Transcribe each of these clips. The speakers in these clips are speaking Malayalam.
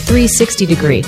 360 degree.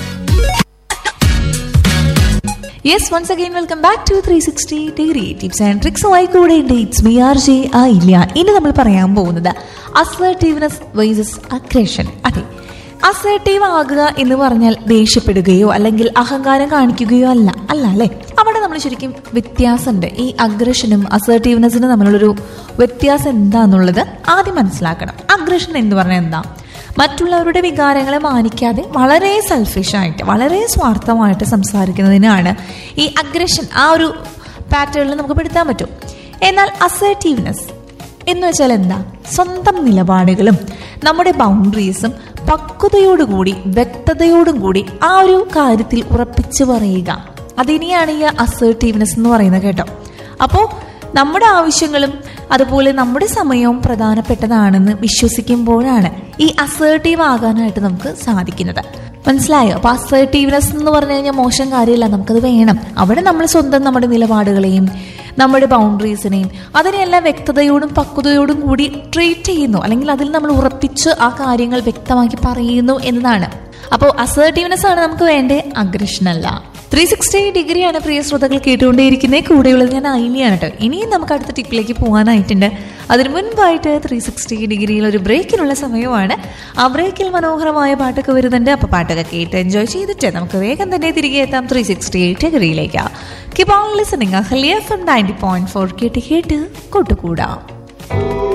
Yes once again welcome back to three sixty degree tips and ട്രിക്സുമായി കൂടെ ഉണ്ട് ഇറ്റ്സ് മി ആർ ജെ ആ ഇല്ല ഇനി നമ്മൾ പറയാൻ പോകുന്നത് അസർട്ടീവ്നെസ് വൈസസ് അഗ്രഷൻ അതെ അസർട്ടീവ് ആകുക എന്ന് പറഞ്ഞാൽ ദേഷ്യപ്പെടുകയോ അല്ലെങ്കിൽ അഹങ്കാരം കാണിക്കുകയോ അല്ല അല്ല അല്ലേ അവിടെ നമ്മൾ ശരിക്കും വ്യത്യാസമുണ്ട് ഈ അഗ്രഷനും അസർട്ടീവ്നെസ്സിനും തമ്മിലുള്ളൊരു വ്യത്യാസം എന്താന്നുള്ളത് ആദ്യം മനസ്സിലാക്കണം അഗ്രഷൻ എന്ന് പറഞ്ഞാൽ എന്താ മറ്റുള്ളവരുടെ വികാരങ്ങളെ മാനിക്കാതെ വളരെ സെൽഫിഷായിട്ട് വളരെ സ്വാർത്ഥമായിട്ട് സംസാരിക്കുന്നതിനാണ് ഈ അഗ്രഷൻ ആ ഒരു പാറ്റേണിൽ നമുക്ക് പെടുത്താൻ പറ്റും എന്നാൽ അസർട്ടീവ്നെസ് എന്ന് വെച്ചാൽ എന്താ സ്വന്തം നിലപാടുകളും നമ്മുടെ ബൗണ്ടറീസും പക്വതയോടുകൂടി വ്യക്തതയോടും കൂടി ആ ഒരു കാര്യത്തിൽ ഉറപ്പിച്ചു പറയുക അതിനെയാണ് ഈ അസർട്ടീവ്നെസ് എന്ന് പറയുന്നത് കേട്ടോ അപ്പോൾ നമ്മുടെ ആവശ്യങ്ങളും അതുപോലെ നമ്മുടെ സമയവും പ്രധാനപ്പെട്ടതാണെന്ന് വിശ്വസിക്കുമ്പോഴാണ് ഈ അസേർട്ടീവ് ആകാനായിട്ട് നമുക്ക് സാധിക്കുന്നത് മനസ്സിലായോ അപ്പൊ അസേർട്ടീവ്നെസ് എന്ന് പറഞ്ഞു കഴിഞ്ഞാൽ മോശം കാര്യമില്ല നമുക്കത് വേണം അവിടെ നമ്മൾ സ്വന്തം നമ്മുടെ നിലപാടുകളെയും നമ്മുടെ ബൗണ്ടറീസിനെയും അതിനെല്ലാം വ്യക്തതയോടും പക്വതയോടും കൂടി ട്രീറ്റ് ചെയ്യുന്നു അല്ലെങ്കിൽ അതിൽ നമ്മൾ ഉറപ്പിച്ച് ആ കാര്യങ്ങൾ വ്യക്തമാക്കി പറയുന്നു എന്നതാണ് അപ്പോൾ അസേർട്ടീവ്നെസ് ആണ് നമുക്ക് വേണ്ടേ അഗ്രഷൻ അല്ല ത്രീ സിക്സ്റ്റി ഡിഗ്രിയാണ് പ്രിയ ശ്രോതാക്കൾ കേട്ടുകൊണ്ടേയിരിക്കുന്നത് കൂടെയുള്ളത് ഞാൻ ഐലിയാണ് കേട്ടോ ഇനിയും നമുക്ക് അടുത്ത ടിപ്പിലേക്ക് പോകാനായിട്ടുണ്ട് അതിന് മുൻപായിട്ട് ത്രീ സിക്സ്റ്റി ഡിഗ്രിയിൽ ഒരു ബ്രേക്കിനുള്ള സമയമാണ് ആ ബ്രേക്കിൽ മനോഹരമായ പാട്ടൊക്കെ വരുന്നുണ്ട് അപ്പോൾ പാട്ടൊക്കെ കേട്ട് എൻജോയ് ചെയ്തിട്ട് നമുക്ക് വേഗം തന്നെ തിരികെ എത്താം ത്രീ സിക്സ്റ്റി ഡിഗ്രിയിലേക്ക് കിപ്പ് ഓൺ ലിസണിങ് ഹലിയ F M ninety point four കേട്ട് കേട്ട് കൂട്ടുകൂടാം